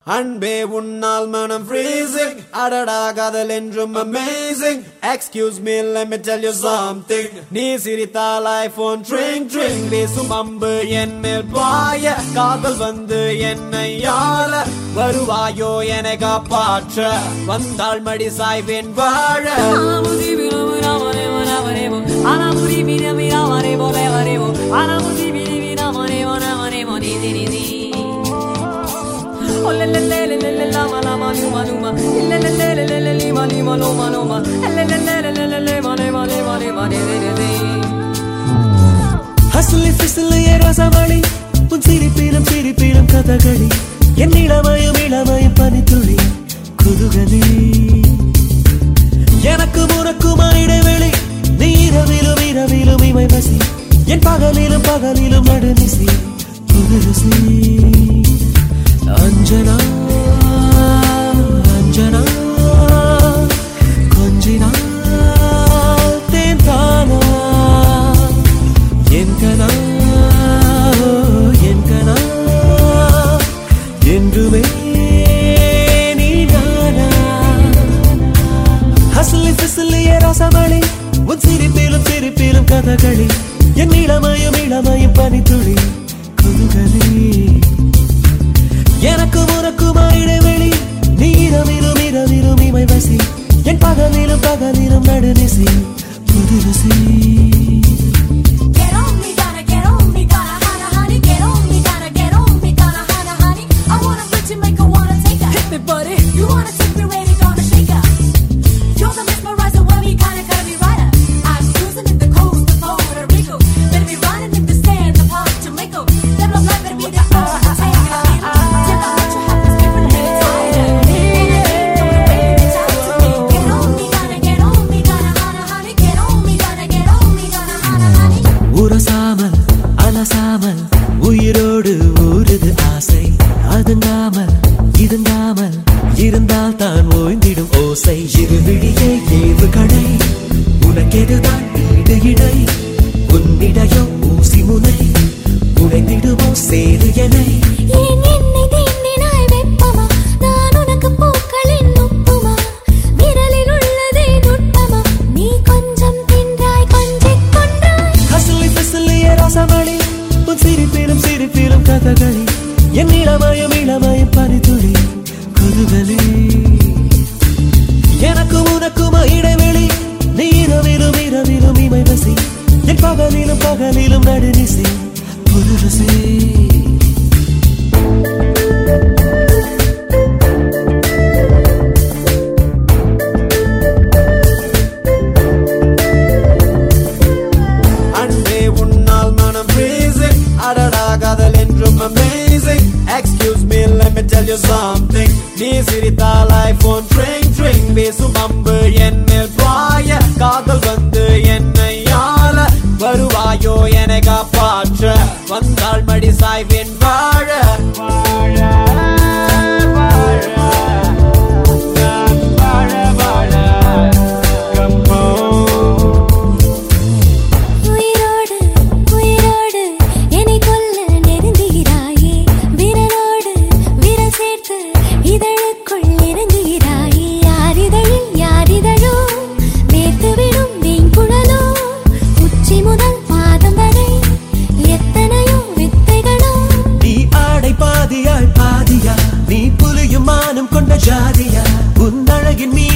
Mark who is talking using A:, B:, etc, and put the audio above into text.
A: அன்பே உன்னால் மனம் freezing அடடா காதல் என்றும் amazing excuse me let me tell you something நீ சிரித்தால் ஐபோன் ட்ரிங் ட்ரிங் வீசும் அம்பு என் மேல் பாய காதல் வந்து என்னை ஆள வருவாயோ என காப்பாற்ற வந்தாள் மடி சாய்வேன் வாழ
B: ஹசுலி பிசுலிய ரசமணி உன் சிரிப்பிலும் சிரிப்பிலும் கதகளி என் இளமயம் இளமயம் பனித்துளி குதுகலி எனக்கு உனக்குமா இடைவெளி நீ இரவிலும் இரவிலும் இமை வசி என் பகலிலும் பகலிலும் நடுநிசி புதுருசி அஞ்சனா அஞ்சனா கொஞ்சினா தேன் தானா என் கனா என் கனா என்றுமே நீதானா ஹசுலி பிசுலிய ரசமணி உன் சிரிப்பிலும் சிரிப்பிலும் கதகளி என் இளமயம் இளமயம் பனித்துளி குதுகலி எனக்கு உனக்குமா இடைவெளி நீ இரவிலும் இரவிலும் இமை வசி என் பகலிலும் பகலிலும் நடுநிசி புது ருசி
C: Get on me, gotta get on me, gotta hana honey. Get on me, gotta get on me, gotta hana honey. I wanna put you, make her wanna take her. Hit me, buddy. You wanna take me, ready, gonna shake her. You're the mesmerizer, where we kinda gotta be right up. I'm cruising in the coast of Puerto Rico. Better be riding in the sand of Palm Jamaica. That love life better be the hour to take it. Till I let you have this different little Get on me, gotta get on me, gotta hana honey. Get on me, gotta get on me, gotta hana honey.
B: உரசாமல் அலசாமல் உயிரோடு ஊறுது ஆசை அதுங்காமல் இதுங்காமல் இருந்தால் தான் ஓய்ந்திடும் ஓசை இரு விழியே ஏவு கடை உனக்கெதுதான் ஈடு இடை உன்னிடையோ ஊசி முனை உடைந்திடுமோ சேது எனை
C: ஏன் என்னை தீண்டினாய் வெப்பமா? நான் உனக்கு பூக்களின் உப்புமா? விரலில் உள்ளதே நுட்பமா? நீ கொஞ்சம் தின்றாய், கொஞ்சிக் கொன்றாய்.
B: ஹசுலி பிசுலிய ரசமணி உன் சிரிப்பிலும் சிரிப்பிலும் கதகளி என் இளமயம் இளமயம் பனித்துளி குதுகலி எனக்கு உனக்குமா இடைவெளி நீ இரவிலும் இரவிலும் இமை வசி என் பகலிலும் பகலிலும் நடுநிசி புது ருசி
A: அன்பே உன்னால் மனம் freezing அடடா காதல் என்றும் amazing excuse me let me tell you something நீ சிரித்தால் ஐபோன் ட்ரிங் ட்ரிங் வீசும் அம்பு என் மேல் பாய காதல் வந்து என்னை ஆள வருவாயோ என காப்பாற்ற வந்தாள் மடி சாய்வேன் வாழ வாழ வாழ நான் வாழ வாழ Come on.
C: உயிரோடு, உயிரோடு என்னை கொல்ல நெருங்குகிறாயே. விரலோடு விரல் சேர்த்து இதழுக்குள் இறங்குகிறாயே. யார் இதழில் யார் இதழோ? வேர்த்துவிடும் வெண்குழலோ? உச்சி முதல் பாதம் வரை எத்தனையோ வித்தைகளோ
B: நீ ஆடை பாதியாய் பாதியா நீ புலியும் மானம் கொண்ட ஜாதியா உன் அழகின் மீ